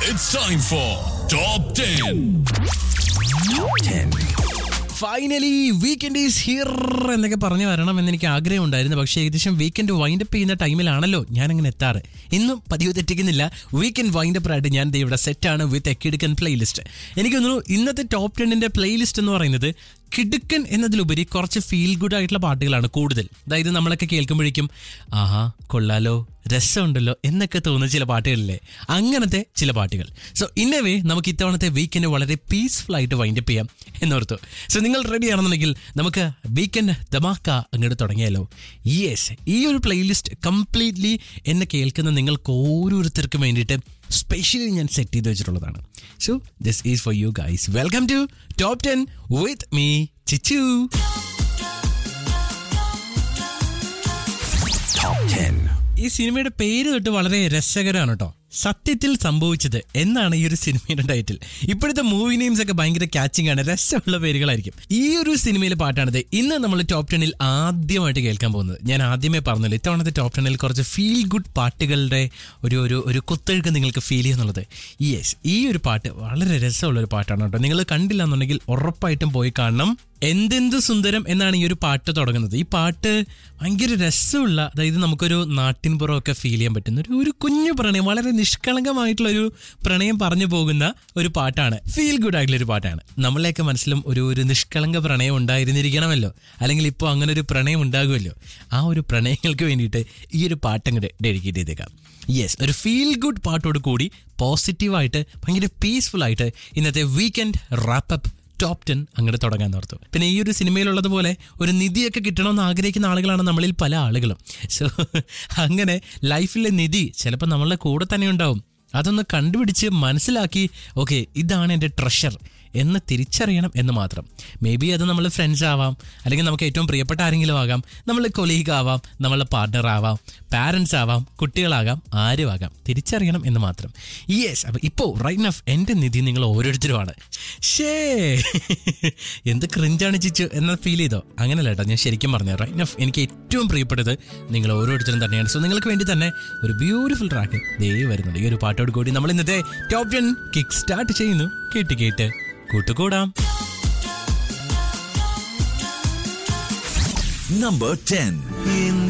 It's time for Top 10. Finally weekend is here എന്നൊക്കെ പറഞ്ഞു വരണം എന്ന് എനിക്ക് ആഗ്രഹം ഉണ്ടായിരുന്നു പക്ഷേ ഏകദേശം വീക്കെൻഡ് വൈൻഡപ്പ് ചെയ്യുന്ന ടൈമിലാണല്ലോ ഞാൻ അങ്ങനെ എത്താറ് ഇന്നും പതിവ് തെറ്റിക്കുന്നില്ല വീക്കെൻഡ് വൈൻഡപ്പ് ആയിട്ട് ഞാൻ ദേ ഇവിടെ സെറ്റാണ് വിത്ത് എ കിടുക്കൻ പ്ലേലിസ്റ്റ് എനിക്ക് തോന്നുന്നു ഇന്നത്തെ ടോപ്പ് ടെന്നിന്റെ പ്ലേലിസ്റ്റ് എന്ന് പറയുന്നത് കിടുക്കൻ എന്നതിലുപരി കുറച്ച് ഫീൽ ഗുഡ് ആയിട്ടുള്ള പാട്ടുകളാണ് കൂടുതൽ അതായത് നമ്മളൊക്കെ കേൾക്കുമ്പോഴേക്കും ആഹാ കൊള്ളാലോ രസമുണ്ടല്ലോ എന്നൊക്കെ തോന്നുന്ന ചില പാട്ടുകളില്ലേ അങ്ങനത്തെ ചില പാട്ടുകൾ സോ ഇന്നവേ നമുക്ക് ഇത്തവണത്തെ വീക്കെൻഡ് വളരെ പീസ്ഫുൾ ആയിട്ട് വൈൻഡപ്പ് ചെയ്യാം എന്നോർത്തു സോ നിങ്ങൾ റെഡി ആണെന്നുണ്ടെങ്കിൽ നമുക്ക് വീക്കെൻഡ് ദമാക്ക അങ്ങോട്ട് തുടങ്ങിയാലോ യെസ് ഈ ഒരു പ്ലേലിസ്റ്റ് കംപ്ലീറ്റ്ലി എന്നെ കേൾക്കുന്ന നിങ്ങൾക്ക് ഓരോരുത്തർക്കും വേണ്ടിയിട്ട് സ്പെഷ്യലി ഞാൻ സെറ്റ് ചെയ്ത് വെച്ചിട്ടുള്ളതാണ് so this is for you guys welcome to top ten with me Chichu ഈ സിനിമയുടെ പേര് തൊട്ട് വളരെ രസകരമാണ് കേട്ടോ സത്യത്തിൽ സംഭവിച്ചത് എന്നാണ് ഈ ഒരു സിനിമയുടെ ടൈറ്റിൽ ഇപ്പോഴത്തെ മൂവി നെയിംസ് ഒക്കെ ഭയങ്കര ക്യാച്ചിങ് ആണ് രസമുള്ള പേരുകളായിരിക്കും ഈ ഒരു സിനിമയിലെ പാട്ടാണിത് ഇന്ന് നമ്മൾ ടോപ്പ് ടെന്നിൽ ആദ്യമായിട്ട് കേൾക്കാൻ പോകുന്നത് ഞാൻ ആദ്യമേ പറഞ്ഞല്ലോ ഇത്തവണത്തെ ടോപ്പ് ടെന്നിൽ കുറച്ച് ഫീൽ ഗുഡ് പാട്ടുകളുടെ ഒരു ഒരു ഒരു കുത്തൊഴുക്ക് നിങ്ങൾക്ക് ഫീൽ ചെയ്യുന്നുള്ളത് യെസ് ഈ ഒരു പാട്ട് വളരെ രസമുള്ള ഒരു പാട്ടാണ് കേട്ടോ നിങ്ങൾ കണ്ടില്ല എന്നുണ്ടെങ്കിൽ ഉറപ്പായിട്ടും പോയി കാണണം എന്തെന്ത് സുന്ദരം എന്നാണ് ഈ ഒരു പാട്ട് തുടങ്ങുന്നത് ഈ പാട്ട് ഭയങ്കര രസമുള്ള അതായത് നമുക്കൊരു നാട്ടിൻപുറമൊക്കെ ഫീൽ ചെയ്യാൻ പറ്റുന്ന ഒരു ഒരു കുഞ്ഞു പ്രണയം വളരെ നിഷ്കളങ്കമായിട്ടുള്ള ഒരു പ്രണയം പറഞ്ഞു പോകുന്ന ഒരു പാട്ടാണ് ഫീൽ ഗുഡ് ആയിട്ടുള്ള ഒരു പാട്ടാണ് നമ്മളെയൊക്കെ മനസ്സിലും ഒരു ഒരു നിഷ്കളങ്ക പ്രണയം ഉണ്ടായിരുന്നിരിക്കണമല്ലോ അല്ലെങ്കിൽ ഇപ്പോൾ അങ്ങനെ ഒരു പ്രണയം ഉണ്ടാകുമല്ലോ ആ ഒരു പ്രണയങ്ങൾക്ക് വേണ്ടിയിട്ട് ഈ ഒരു പാട്ട് അങ്ങോട്ട് ഡെഡിക്കേറ്റ് ചെയ്തേക്കാം യെസ് ഒരു ഫീൽ ഗുഡ് പാട്ടോട് കൂടി പോസിറ്റീവായിട്ട് ഭയങ്കര പീസ്ഫുൾ ആയിട്ട് ഇന്നത്തെ വീക്കെൻഡ് റാപ്പപ്പ് ടോപ്പ് ടെൻ അങ്ങനെ തുടങ്ങാൻ ഓർത്തു പിന്നെ ഈ ഒരു സിനിമയിലുള്ളതുപോലെ ഒരു നിധിയൊക്കെ കിട്ടണമെന്ന് ആഗ്രഹിക്കുന്ന ആളുകളാണ് നമ്മളിൽ പല ആളുകളും സോ അങ്ങനെ ലൈഫിലെ നിധി ചിലപ്പോൾ നമ്മളുടെ കൂടെ തന്നെ ഉണ്ടാവും അതൊന്ന് കണ്ടുപിടിച്ച് മനസ്സിലാക്കി ഓക്കെ ഇതാണ് എൻ്റെ ട്രഷർ എന്ന് തിരിച്ചറിയണം എന്ന് മാത്രം മേ ബി അത് നമ്മൾ ഫ്രണ്ട്സ് ആവാം അല്ലെങ്കിൽ നമുക്ക് ഏറ്റവും പ്രിയപ്പെട്ട ആരെങ്കിലും ആകാം നമ്മൾ കൊലീഗ് ആവാം നമ്മളെ പാർട്ണർ ആവാം പാരൻസ് ആവാം കുട്ടികളാകാം ആരും ആകാം തിരിച്ചറിയണം എന്ന് മാത്രം യെസ് അപ്പോൾ ഇപ്പോൾ റൈറ്റ് നഫ് എൻ്റെ നിധി നിങ്ങൾ ഓരോരുത്തരുമാണ് ഷേ എന്ത് ക്രിഞ്ചാണ് ചിച്ചു എന്ന ഫീൽ ചെയ്തോ അങ്ങനെയല്ല കേട്ടോ ഞാൻ ശരിക്കും പറഞ്ഞു റൈറ്റ് നഫ് എനിക്ക് ഏറ്റവും പ്രിയപ്പെട്ടത് നിങ്ങൾ ഓരോരുത്തരും തന്നെയാണ് സോ നിങ്ങൾക്ക് വേണ്ടി തന്നെ ഒരു ബ്യൂട്ടിഫുൾ ട്രാക്ക് ദേ വരുന്നുണ്ട് ഈ ഒരു പാട്ടോട് കൂടി നമ്മൾ ഇന്നത്തെ ടോപ്പ് ടെൻ കിക്ക് സ്റ്റാർട്ട് ചെയ്യുന്നു കേട്ട് കേട്ട് കൂട്ടുകൂടാം Number 10.